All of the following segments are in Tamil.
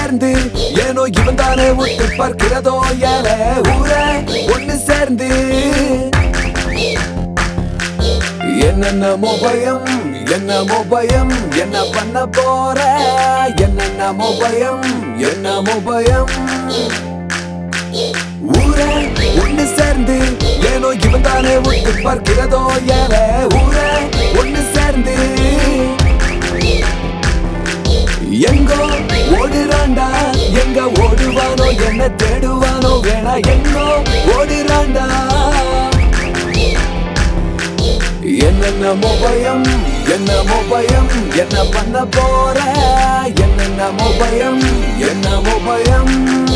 சேர்ந்து ஏனோ இவன் தானே விட்டு பார்க்கிறதோ ஏல ஊர ஒண்ணு சேர்ந்து என்னென்னமோ பயம் என்னமோ பயம் என்ன பண்ண போற என்னென்னமோ பயம் என்னமோ பயம் ஊர ஒண்ணு சேர்ந்து ஏனோ இவன் தானே விட்டு பார்க்கிறதோ ஏல ஊர ஒண்ணு சேர்ந்து எங்கோ ஓடுறாண்டா எங்க ஓடுவானோ என்ன தேடுவானோ வேணா எங்கோ ஓடுறாண்டா என்னென்னமோ பயம் என்னமோ பயம் என்ன பண்ண போற என்னென்னமோ பயம் என்னமோ பயம்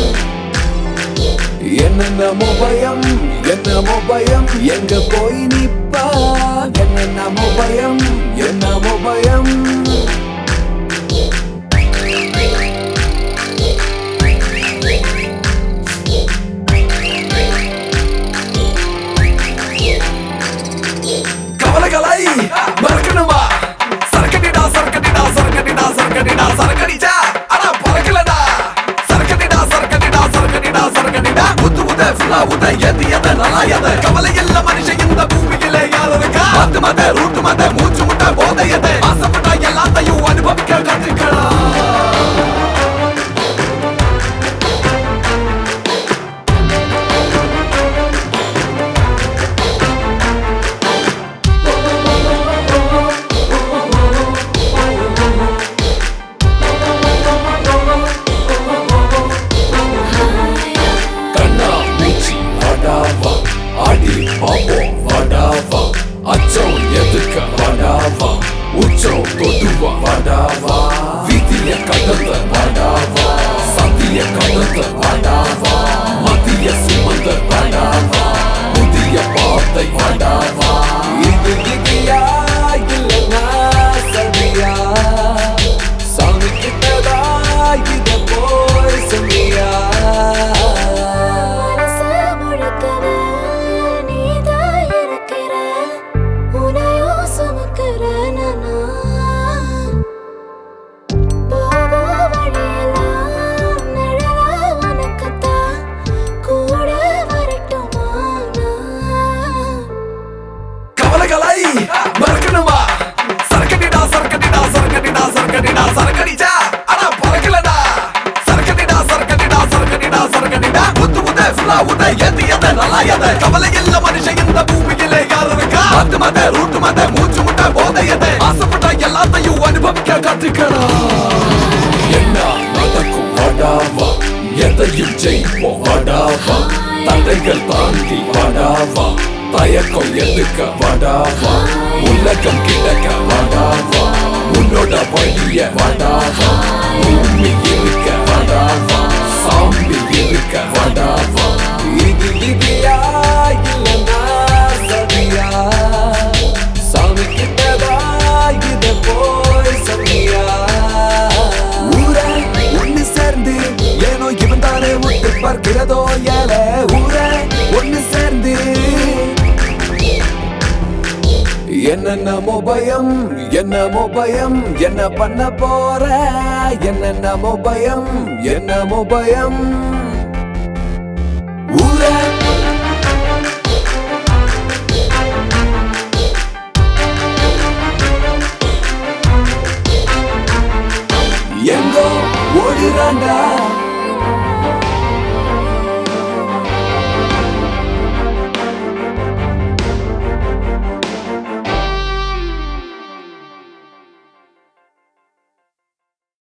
என்னென்னமோ பயம் என்னமோ பயம் எங்க போய் நிப்பா என்னென்னமோ பயம் என்னமோ பயம் கவலைகளை மறக்கணுமா சரக்கடிடா சரக்கடிடா சரக்கடிடா சரக்கடிடா சரக்கடிச்சா ஆனா பறக்கலடா சரக்கடிடா சரக்கடிடா சரக்கடிடா சரக்கடிடா உத்து உத ஃபுல்லா உத எது எத நல்லா எத கவலை இல்ல மனுஷன் இந்த பூமியில யார் இருக்கா மத்து மத ரூட்டு மத மூச்சு முட்ட போதை எத ஆசைப்பட்ட எல்லாத்தையும் அனுபவிக்க கற்றுக்கலாம் கண்ணா மூச்சி வடாவா ஆடி பாப்போம் வடாவா அச்சம் எதுக்க வடாவா உச்சம் தொடுவா வடாவா விதிய கடந்த வடாவா சத்திய கடந்த வடாவா மத்திய சுமந்த வடாவா புதிய பாத்தை வடாவா இது விதியா இல்லைன்னா சதியா சாமி கிட்டதா இத போய் சொன்னியா மனசு முழுக்கவே நீதான் இருக்கிற. உன்னையும் சுமக்கிற நானா. போக வழியெல்லாம் நிழலா உனக்குத்தான் கூட வரட்டுமா நான்? கவலைகளை மறக்கணுமா சரக்கடிடா சரக்கடிடா சரக்கடிடா சரக்கடிடா சரக்கடிச்சா ஆனா பறக்கலடா சரக்கடிடா சரக்கடிடா சரக்கடிடா சரக்கடிடா உத்து உத ஃபுல்லா உத எது எத நல்லா எத கவலை இல்ல மனுஷன் இந்த பூமியில யார் இருக்கா மத்து மத ரூட்டு மத மூச்சு முட்ட போதை எத ஆசைப்பட்ட எல்லாத்தையும் அனுபவிக்க கத்துக்கலாம் என்ன நடக்கும் வடாவா எதையும் ஜெயிப்போம் வடாவா தடைகள் தாண்டி வடாவா தயக்கம் எதுக்க வடாவா உலகம் கிடக்க வடாவா உன்னோட வழிய வடாவா பூமி இருக்க வடாவா சாமி இருக்க வடாவா இது விதியா இல்லைன்னா சதியா சாமி கிட்டதா இத போய் சொன்னியா ஊர ஒண்ணு சேர்ந்து ஏனோ இவன் தானே விட்டு பார்க்கிறதோ ஏல ஊர ஒண்ணு சேர்ந்து என்னென்னமோ பயம் என்னமோ பயம் என்ன பண்ண போற என்னென்னமோ பயம் என்னமோ பயம் ஊர